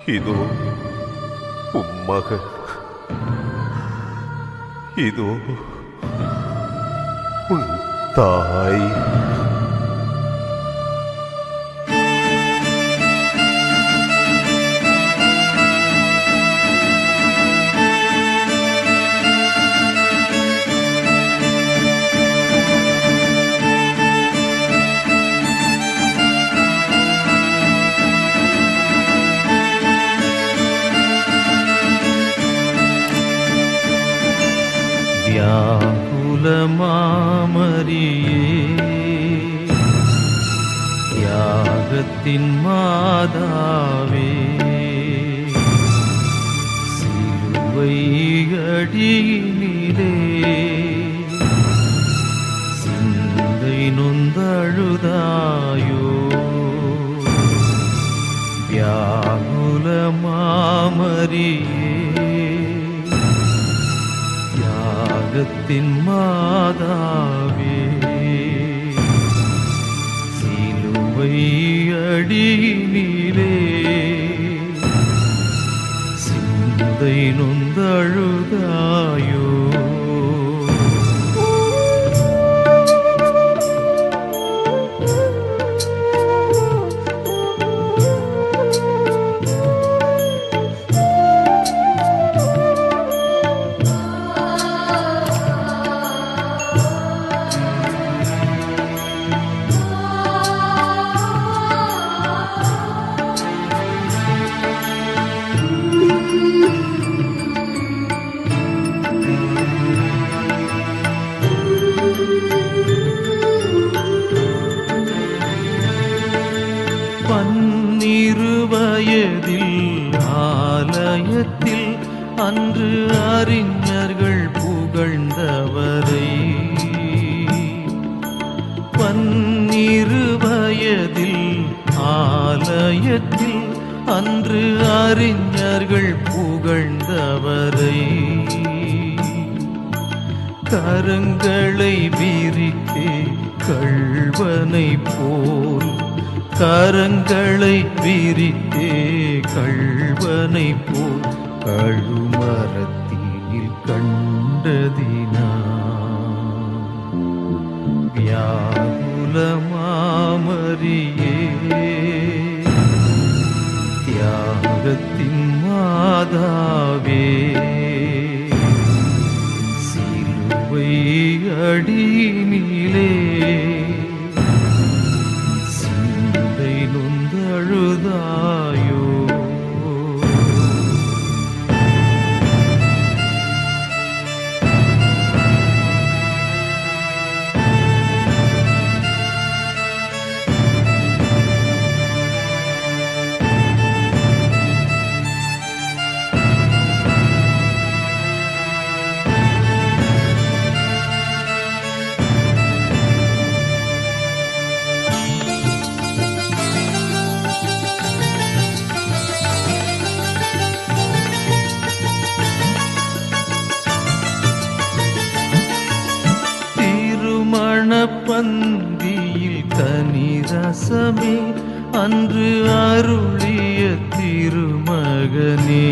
இதோ உம் மகன் இதோ உன் தாய் வியாகுலமாமரியே யாகத்தின் மாதாவே சிலுவை அடியினிலே சிந்தை நொந்தழுதாயோ வியாகுலமாமரியே யாகத்தின் மாதாவே சிலுவை அடியினிலே சிந்தை நொந்தழுதாயோ பன்னிரு வயதில் ஆலயத்தில் அன்று அறிஞர்கள் புகழ்ந்தவரை பன்னிரு வயதில் ஆலயத்தில் அன்று அறிஞர்கள் புகழ்ந்தவரை கரங்களை விரித்தே கள்வனை போல் கரங்களை விரித்தே கள்வனை போல் கழுமரத்தில் கண்டதினா வியாகுலமாமரியே தியாகத்தின் மாதாவே சிலுவை அடியினிலே சிந்தை நொந்தழுதாயோ திருமண பந்தியில் கனிரசமே அன்று அருளிய திருமகனே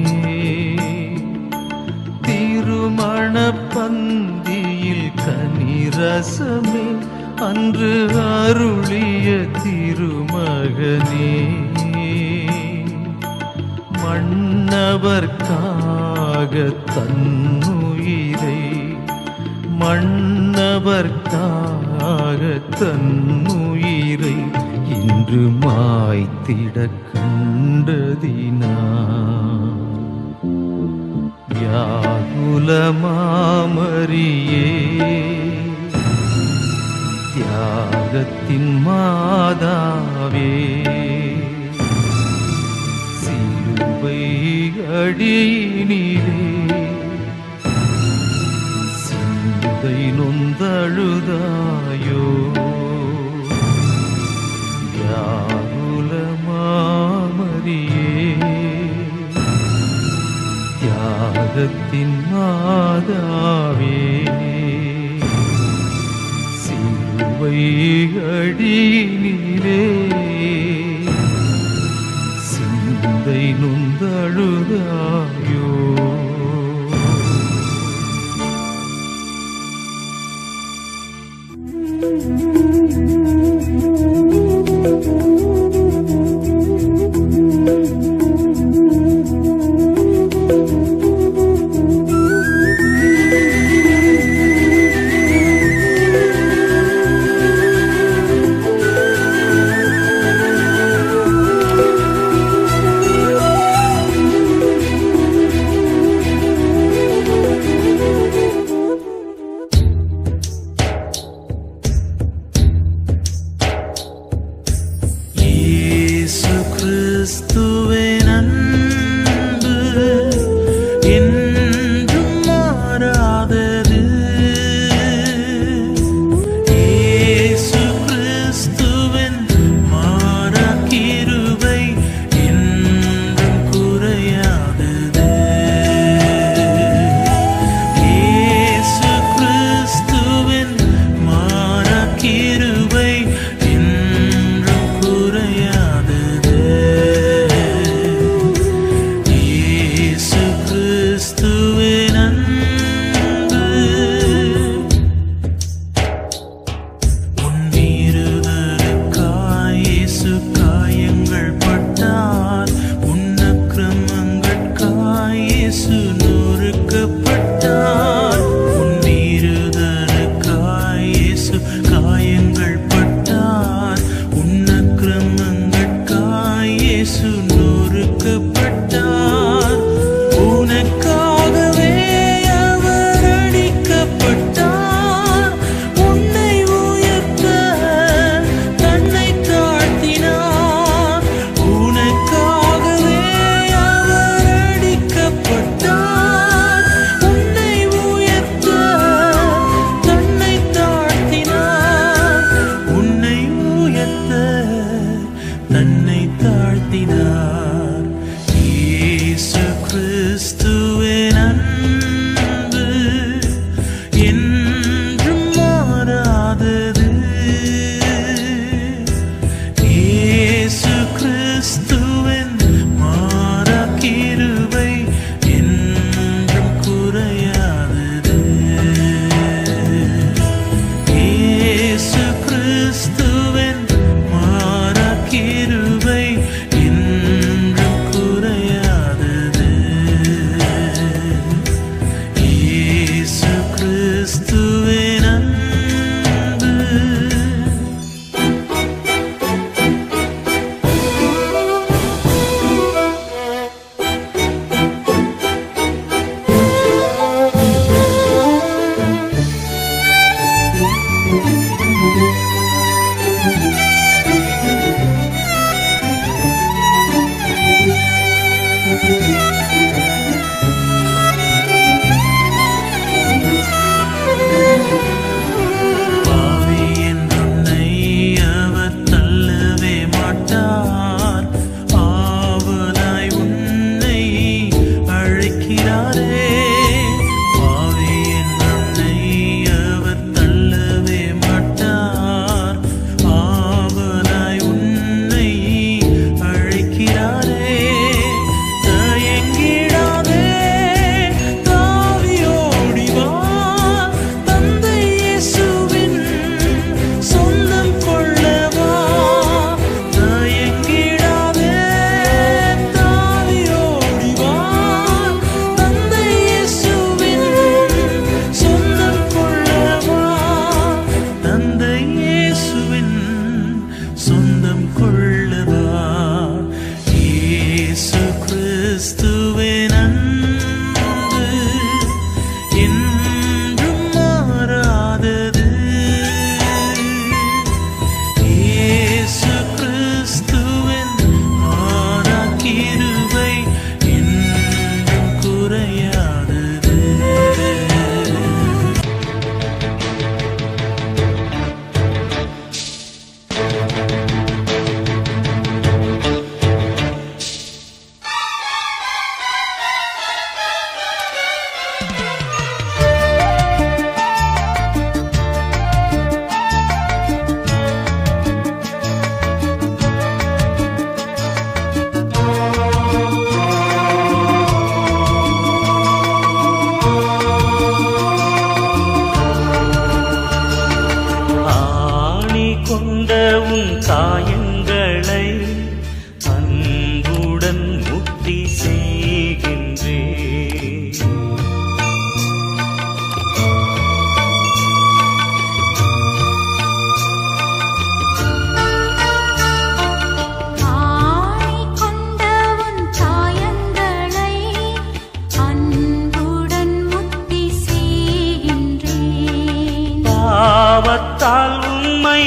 திருமண பந்தியில் கனிரசமே அன்று அருளிய திருமகனே மன்னவர்க்காக தன்னுயிரை மன்னவர்க்காக தன்னுயிரை இன்று மாய்த்திட கண்டதினா வியாகுலமாமரியே தியாகத்தின் மாதாவே சிலுவை அடியினிலே சிந்தை நொந்தழுதாயோ வியாகுலமாமரியே தியாகத்தின் மாதாவே சிலுவை அடியினிலே சிந்தை சிந்தை நுந்தழுதாயோ இயேசு கிறிஸ்துவின் அன்பு என்றும் மாறாதது இயேசு கிறிஸ்துவின் மாறா கிருபை என்றும் குறையாதது இயேசு கிறிஸ்துவின் மாறா கிருபை என்றும் குறையாதது இயேசு கிறிஸ்துவின் அன்பு உன்மீறுதலுக்காய் இயேசு காயங்கள் பட்டார் உன்னக்கிரமங்கட்காய் இயேசு நொறுக்கப்பட்டார் உன்மீறுதலுக்காய் இயேசு காயங்கள் பட்டார் உன்னக்கிரமங்கட்காய் இயேசு நொறுக்கப்பட்டார் உனக்காகவே அவர் அடிக்கப்பட்டார் உன்னை உயர்த்த தன்னை தாழ்த்தினார் உனக்காகவே அவர் அடிக்கப்பட்டார் உன்னை உயர்த்த தன்னை தாழ்த்தினார் உன்னை உயர்த்த தன்னை தாழ்த்தினார் இயேசு கிறிஸ்துவே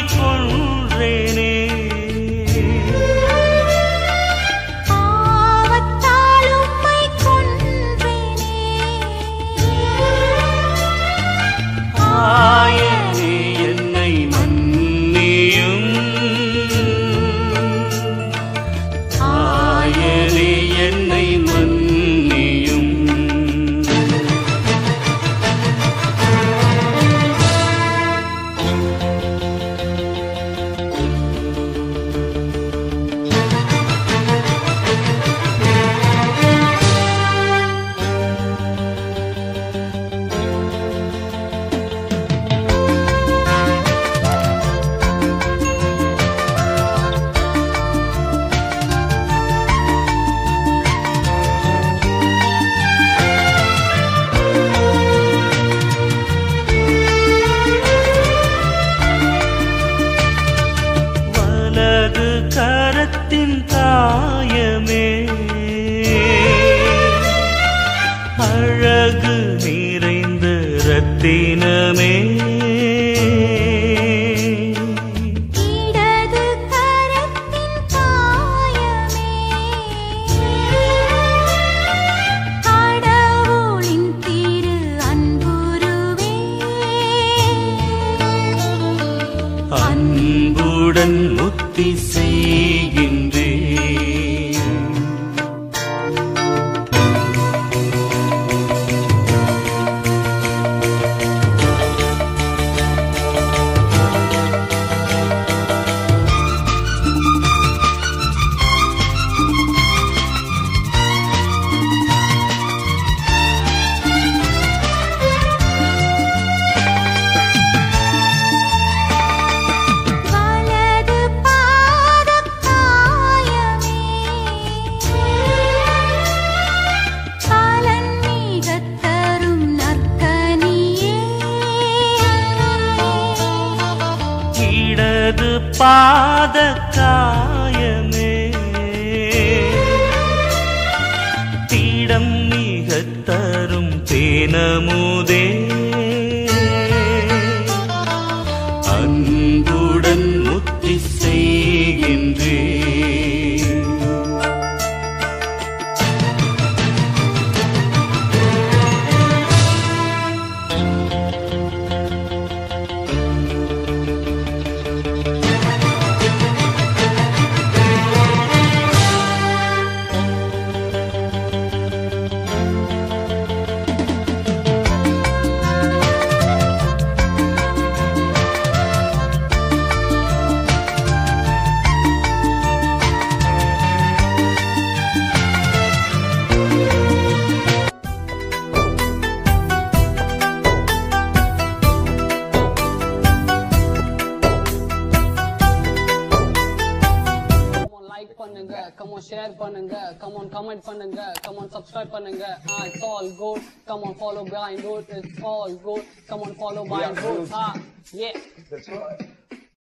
கொன்றேனே பாவத்தால் உம்மை கொன்றேனே ஆயனே என்னை மன்னியும் ஆயனே என்னை மன்னியும் வலது கரத்தின் காயமே அழகு நிறைந்த ரத்தினமே இடது கரத்தின் காயமே கடவுளின் திரு அன்புருவே அன்புடன் முத்தி செய்கின்றே வலது பாதக் காயமே பலன் மிகத் தரும் நற்கனியே இடது பாத காயமே தீடம் மிக தரும் தேனமுதே அன்புடன் முத்தி செய்கின்றே come on like பண்ணுங்க come on share பண்ணுங்க come on comment பண்ணுங்க come on subscribe பண்ணுங்க ah it's all good come on follow behind good it's all good come on follow behind good ah yeah That's right.